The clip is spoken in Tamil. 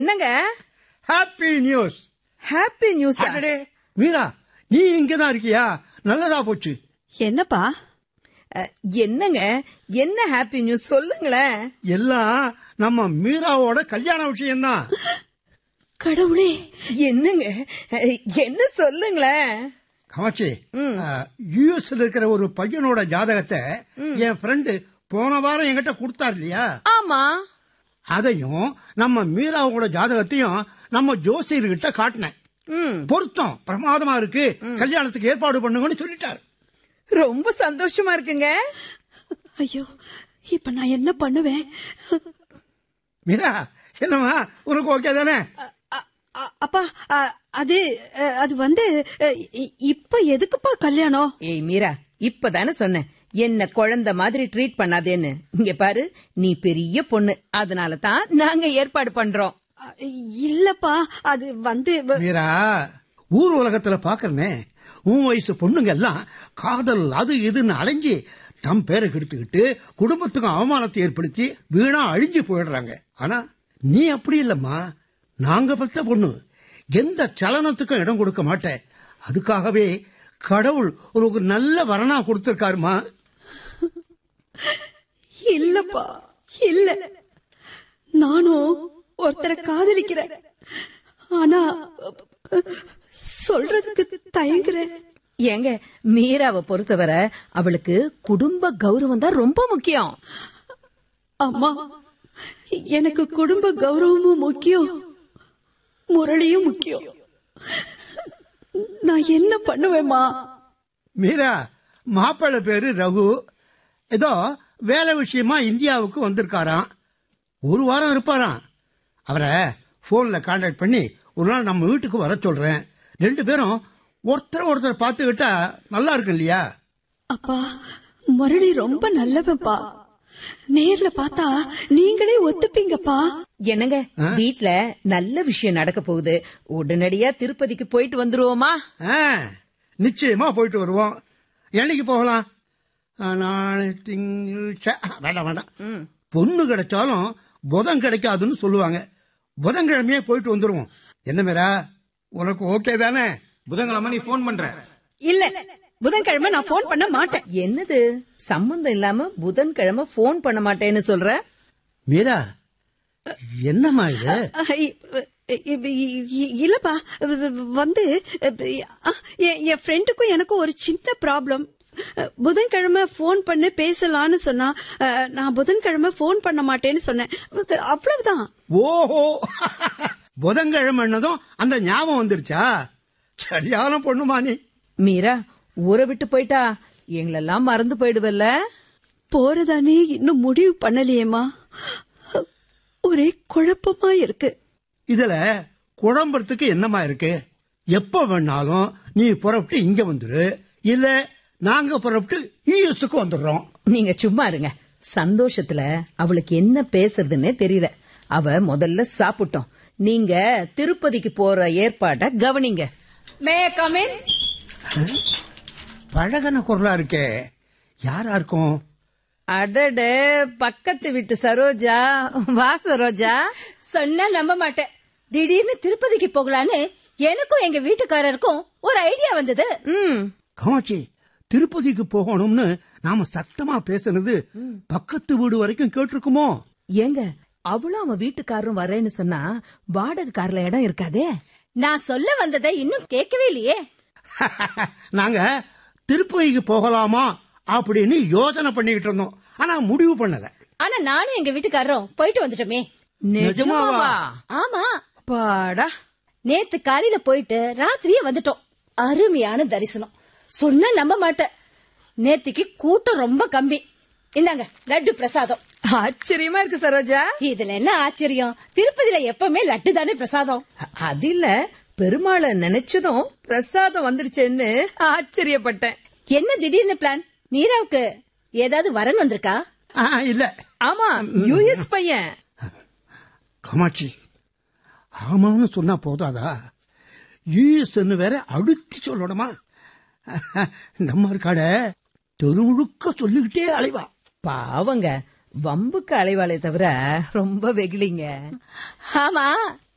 என்னங்க ஹாப்பி நியூஸ் ஹாப்பி நியூஸ் அடடே மீரா நீ இங்கதான் இருக்கியா நல்லதா போச்சு என்னப்பா என்னங்க என்ன ஹாப்பி நியூஸ் சொல்லுங்களேன் எல்லாம் நம்ம மீராவோட கல்யாண விஷயம்தான் கடவுளே என்னங்க அஹ், என்ன சொல்லுங்களேன் காமாட்சி யூஎஸ்ல இருக்கிற ஒரு பையனோட ஜாதகத்தை என் ஃப்ரெண்டு போன வாரம் என்கிட்ட கொடுத்தார் இல்லையா ஆமா அதையும் நம்ம மீராவோட ஜாதகத்தையும் நம்ம ஜோசியர்கிட்ட காட்டினேன் ம் பொருத்தம் பிரமாதமா இருக்கு கல்யாணத்துக்கு ஏற்பாடு பண்ணுங்கன்னு சொல்லிட்டாரு ரொம்ப சந்தோஷமா இருக்குங்க ஐயோ இப்ப நான் என்ன பண்ணுவேன் மீரா என்னம்மா உனக்கு ஓகே தானே அ- அ- அப்பா அ- அது அ, அது வந்து அ, இ- இப்ப எதுக்குப்பா கல்யாணம் ஏய் மீரா இப்பதானே சொன்னேன் என்ன குழந்தை மாதிரி ட்ரீட் பண்ணாதேன்னு இங்க பாரு நீ பெரிய பொண்ணு அதனால தான் நாங்க ஏற்பாடு பண்றோம் அ, இல்லப்பா அது வந்து வ- மீரா ஊர் உலகத்துல பாக்குறனே உன் வயசு பொண்ணுங்க எல்லாம் காதல் அது இதுன்னு அலைஞ்சு தம் பேரை கெடுத்துக்கிட்டு குடும்பத்துக்கு அவமானத்தை ஏற்படுத்தி வீணா அழிஞ்சு போயிடுறாங்க ஆனா நீ அப்படி இல்லம்மா நாங்க பெத்த பொண்ணு எந்த சலனத்துக்கும் இடம் கொடுக்க மாட்டேன் அதுக்காகவே கடவுள் உனக்கு நல்ல வரனா கொடுத்திருக்காருமா இல்லப்பா இல்ல நானும் ஒருத்தரை காதலிக்கிறேன் ஆனா அ, சொல்றதுக்கு தயங்குறேன் ஏங்க மீராவை பொறுத்தவரை அவளுக்கு குடும்ப கௌரவம் தான் ரொம்ப முக்கியம் அம்மா எனக்கு குடும்ப கௌரவமும் முக்கியம் முரளியும் முக்கியம் நான் என்ன பண்ணுவேம்மா மீரா மாப்பிள்ளை பேரு ரகு ஏதோ வேலை விஷயமா இந்தியாவுக்கு வந்திருக்காராம் ஒரு வாரம் இருப்பாராம் அவரை போன்ல கான்டாக்ட் பண்ணி ஒரு நாள் நம்ம வீட்டுக்கு வர சொல்றேன் ரெண்டு பேரும் ஒருத்தர் ஒருத்தர் பார்த்துக்கிட்டா நல்லா இருக்கும் இல்லையா அப்பா முரளி ரொம்ப நல்லவன்ப்பா நேர்ல பார்த்தா நீங்களே ஒத்துப்பீங்கப்பா என்னங்க வீட்ல நல்ல விஷயம் நடக்க போகுது உடனடியா திருப்பதிக்கு போயிட்டு வந்துருவோமா ஆ, நிச்சயமா போயிட்டு வருவோம் என்னைக்கு போகலாம் ஆ, நாளை திங்கள் ச- வேண்டாம் வேண்டாம் பொண்ணு கிடைச்சாலும் புதன் கிடைக்காதுன்னு சொல்லுவாங்க புதன்கிழமையே போயிட்டு வந்துருவோம் என்ன மேரா உனக்கு ஓகே தானே புதன்கிழமை நீ ஃபோன் பண்ற இல்ல புதன்கிழமை நான் போன் பண்ண மாட்டேன் என்னது சம்பந்தம் இல்லாம புதன்கிழமை போன் பண்ண மாட்டேன்னு சொல்ற மீரா என்னம்மா இது ஐ- இ- இ- இ- இல்லப்பா வந்து அ, என் என் ஃப்ரெண்டுக்கும் எனக்கும் ஒரு சின்ன ப்ராப்ளம் புதன்கிழமை ஃபோன் பண்ணி பேசலாம்னு சொன்னா அ, நான் புதன்கிழமை ஃபோன் பண்ண மாட்டேன்னு சொன்னேன் அவ்வளவுதான் ஓஹோ புதன்கிழமைன்னதும் அந்த ஞாபகம் வந்துருச்சா சரியான பொண்ணுமா நீ மீரா ஊரை விட்டு போயிட்டா எங்களெல்லாம் மறந்து போயிடுவல்ல போறதானே இன்னும் முடிவு பண்ணலையேம்மா ஒரே குழப்பமா இருக்கு இதுல குழம்புறதுக்கு என்னமா இருக்கு எப்ப வேணாலும் நீ புறப்பட்டு இங்க வந்துரு இல்ல நாங்க புறப்பட்டு யூஎஸ்க்கு வந்துடுறோம் நீங்க சும்மா இருங்க சந்தோஷத்துல அவளுக்கு என்ன பேசுறதுன்னே தெரியல அவ முதல்ல சாப்பிட்டோம் நீங்க திருப்பதிக்கு போற ஏற்பாட கவனிங்க மே கமின் பழகன குரலா இருக்கே யாரா இருக்கும் அடட பக்கத்து வீட்டு சரோஜா வா சரோஜா சொன்னா நம்ப மாட்டேன் திடீர்னு திருப்பதிக்கு போகலான்னு எனக்கும் எங்க வீட்டுக்காரருக்கும் ஒரு ஐடியா வந்தது ம் காமாட்சி திருப்பதிக்கு போகணும்னு நாம சத்தமா பேசுனது பக்கத்து வீடு வரைக்கும் கேட்டிருக்குமோ ஏங்க அவளும் அவன் வீட்டுக்காரரும் வரேன்னு சொன்னா வாடகை கார்ல இடம் இருக்காதே நான் சொல்ல வந்ததை இன்னும் கேட்கவே இல்லையே நாங்க திருப்பதிக்கு போகலாமா அப்படின்னு யோசனை பண்ணிக்கிட்டு இருந்தோம் ஆனா முடிவு பண்ணல ஆனா நானும் எங்க வீட்டுக்காரரும் போயிட்டு வந்துட்டோமே நிஜமாவா ஆமா பாடா நேத்து காலையில போயிட்டு ராத்திரியே வந்துட்டோம் அருமையான தரிசனம் சொன்னா நம்ப மாட்டேன் நேத்திக்கு கூட்டம் ரொம்ப கம்மி இந்தாங்க லட்டு பிரசாதம் ஆச்சரியமா இருக்கு சரோஜா இதுல என்ன ஆச்சரியம் திருப்பதியில எப்பவுமே லட்டு தானே பிரசாதம் அது இல்ல பெருமாளை நினைச்சதும் பிரசாதம் வந்துருச்சேன்னு ஆச்சரியப்பட்டேன் என்ன திடீர்னு பிளான் மீராவுக்கு ஏதாவது வரன் வந்திருக்கா ஆ, இல்ல ஆமா யூஎஸ் பையன் காமாட்சி ஆமான்னு சொன்னா போதாதா யூஎஸ்ன்னு வேற அழுத்தி சொல்லணுமா நம்ம இருக்காட தெருமுழுக்க சொல்லிக்கிட்டே அலைவா பாவங்க வம்புக்கு அலைவாளே தவிர ரொம்ப வெகுளிங்க ஆமா